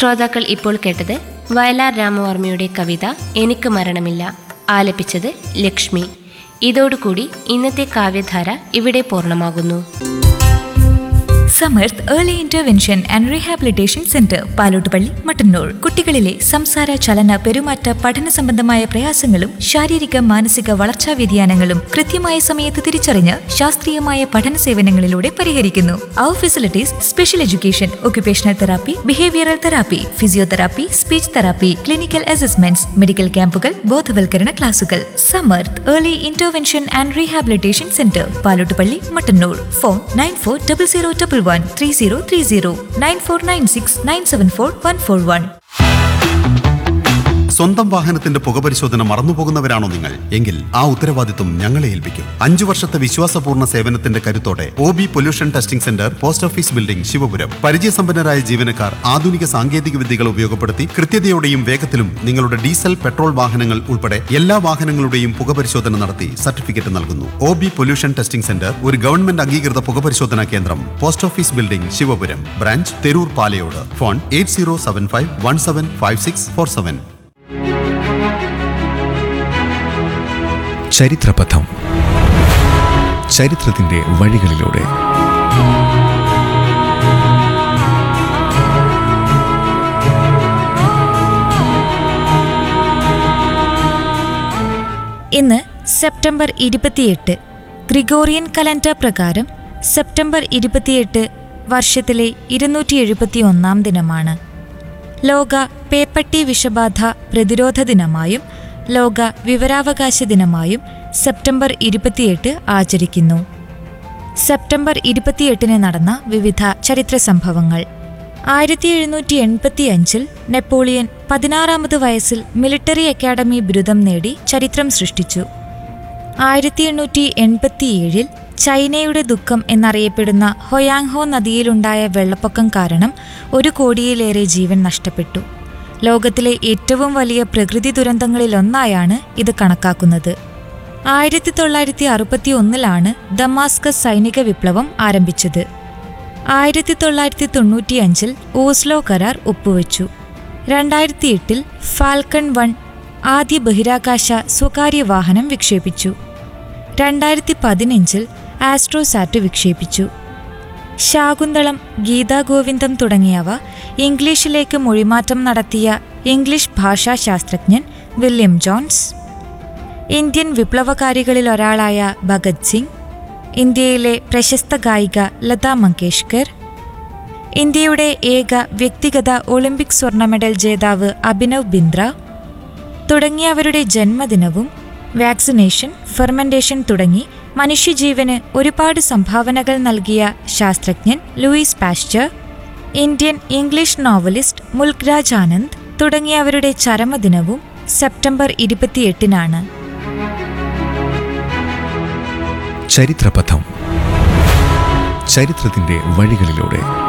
ശ്രോതാക്കൾ ഇപ്പോൾ കേട്ടത് വയലാർ രാമവർമ്മയുടെ കവിത എനിക്ക് മരണമില്ല ആലപിച്ചത് ലക്ഷ്മി ഇതോടുകൂടി ഇന്നത്തെ കാവ്യധാര ഇവിടെ പൂർണ്ണമാകുന്നു Samarth early intervention and rehabilitation centre Palottupalli Mattannur കുട്ടികളിലെ സംസാര ചലന പെരുമാറ്റ പഠന സംബന്ധമായ പ്രയാസങ്ങളും ശാരീരിക മാനസിക വളർച്ചാ വ്യതിയാനങ്ങളും കൃത്യമായ സമയത്ത് തിരിച്ചറിഞ്ഞ് ശാസ്ത്രീയമായ പഠന സേവനങ്ങളിലൂടെ പരിഹരിക്കുന്നു അവർ facilities special education occupational therapy behavioural therapy physiotherapy speech therapy clinical assessments medical ക്യാമ്പുകൾ ബോധവൽക്കരണ ക്ലാസുകൾ Samarth early intervention and rehabilitation centre Palottupalli Mattannur phone nine four double zero double one three zero three zero nine four nine six nine seven four one four one സ്വന്തം വാഹനത്തിന്റെ പുകപരിശോധന മറന്നുപോകുന്നവരാണോ നിങ്ങൾ എങ്കിൽ ആ ഉത്തരവാദിത്വം ഞങ്ങളെ ഏൽപ്പിക്കും അഞ്ചു വർഷത്തെ വിശ്വാസപൂർണ്ണ സേവനത്തിന്റെ കരുത്തോടെ O B pollution testing centre post office building Sivapuram പരിചയസമ്പന്നരായ ജീവനക്കാർ ആധുനിക സാങ്കേതിക വിദ്യകൾ ഉപയോഗപ്പെടുത്തി കൃത്യതയോടെയും വേഗത്തിലും നിങ്ങളുടെ ഡീസൽ പെട്രോൾ വാഹനങ്ങൾ ഉൾപ്പെടെ എല്ലാ വാഹനങ്ങളുടെയും പുകപരിശോധന നടത്തി സർട്ടിഫിക്കറ്റ് നൽകുന്നു O B pollution testing centre ഒരു ഗവൺമെന്റ് അംഗീകൃത പുകപരിശോധനാ കേന്ദ്രം post office building Sivapuram branch Theroor Palayode phone eight zero seven five one seven five six four seven ചരിത്രപഥം ചരിത്രത്തിന്റെ വഴികളിലൂടെ ഇന്ന് സെപ്റ്റംബർ ഇരുപത്തിയെട്ട് ഗ്രിഗോറിയൻ കലണ്ടർ പ്രകാരം സെപ്റ്റംബർ ഇരുപത്തിയെട്ട് വർഷത്തിലെ ഇരുന്നൂറ്റി എഴുപത്തി ഒന്നാം ദിനമാണ് ലോക പേപ്പട്ടി വിഷബാധ പ്രതിരോധ ദിനമായും ലോക വിവരാവകാശ ദിനമായും സെപ്റ്റംബർ ഇരുപത്തിയെട്ട് ആചരിക്കുന്നു സെപ്റ്റംബർ ഇരുപത്തിയെട്ടിന് നടന്ന വിവിധ ചരിത്ര സംഭവങ്ങൾ ആയിരത്തി എഴുന്നൂറ്റി എൺപത്തി അഞ്ചിൽ നെപ്പോളിയൻ പതിനാറാമത് വയസ്സിൽ മിലിറ്ററി അക്കാദമി ബിരുദം നേടി ചരിത്രം സൃഷ്ടിച്ചു ആയിരത്തി എണ്ണൂറ്റി എൺപത്തിയേഴിൽ ചൈനയുടെ ദുഃഖം എന്നറിയപ്പെടുന്ന ഹൊയാങ്ഹോ നദിയിലുണ്ടായ വെള്ളപ്പൊക്കം കാരണം ഒരു കോടിയിലേറെ ജീവൻ നഷ്ടപ്പെട്ടു ലോകത്തിലെ ഏറ്റവും വലിയ പ്രകൃതി ദുരന്തങ്ങളിലൊന്നായാണ് ഇത് കണക്കാക്കുന്നത് ആയിരത്തി തൊള്ളായിരത്തി അറുപത്തി ഒന്നിലാണ് ദമാസ്കസ് സൈനിക വിപ്ലവം ആരംഭിച്ചത് ആയിരത്തി തൊള്ളായിരത്തി തൊണ്ണൂറ്റിയഞ്ചിൽ ഓസ്ലോ കരാർ ഒപ്പുവെച്ചു രണ്ടായിരത്തി എട്ടിൽ ഫാൽക്കൺ വൺ ആദ്യ ബഹിരാകാശ സ്വകാര്യ വാഹനം വിക്ഷേപിച്ചു രണ്ടായിരത്തി പതിനഞ്ചിൽ ആസ്ട്രോസാറ്റ് വിക്ഷേപിച്ചു ശാകുന്തളം ഗീതാഗോവിന്ദം തുടങ്ങിയവ ഇംഗ്ലീഷിലേക്ക് മൊഴിമാറ്റം നടത്തിയ ഇംഗ്ലീഷ് ഭാഷാശാസ്ത്രജ്ഞൻ വില്യം ജോൺസ് ഇന്ത്യൻ വിപ്ലവകാരികളിൽ ഒരാളായ ഭഗത് സിംഗ് ഇന്ത്യയിലെ പ്രശസ്ത ഗായിക ലതാ മങ്കേഷ്കർ ഇന്ത്യയുടെ ഏക വ്യക്തിഗത ഒളിമ്പിക് സ്വർണ്ണ മെഡൽ ജേതാവ് അഭിനവ് ബിന്ദ്ര തുടങ്ങിയവരുടെ ജന്മദിനവും വാക്സിനേഷൻ ഫെർമെന്റേഷൻ തുടങ്ങി മനുഷ്യജീവന് ഒരുപാട് സംഭാവനകൾ നൽകിയ ശാസ്ത്രജ്ഞൻ Louis Pasteur Indian English novelist Mulk Raj Anand തുടങ്ങിയവരുടെ ചരമദിനവും സെപ്റ്റംബർ ഇരുപത്തിയെട്ടിനാണ് ചരിത്രപഥം ചരിത്രത്തിന്റെ വഴികളിലൂടെ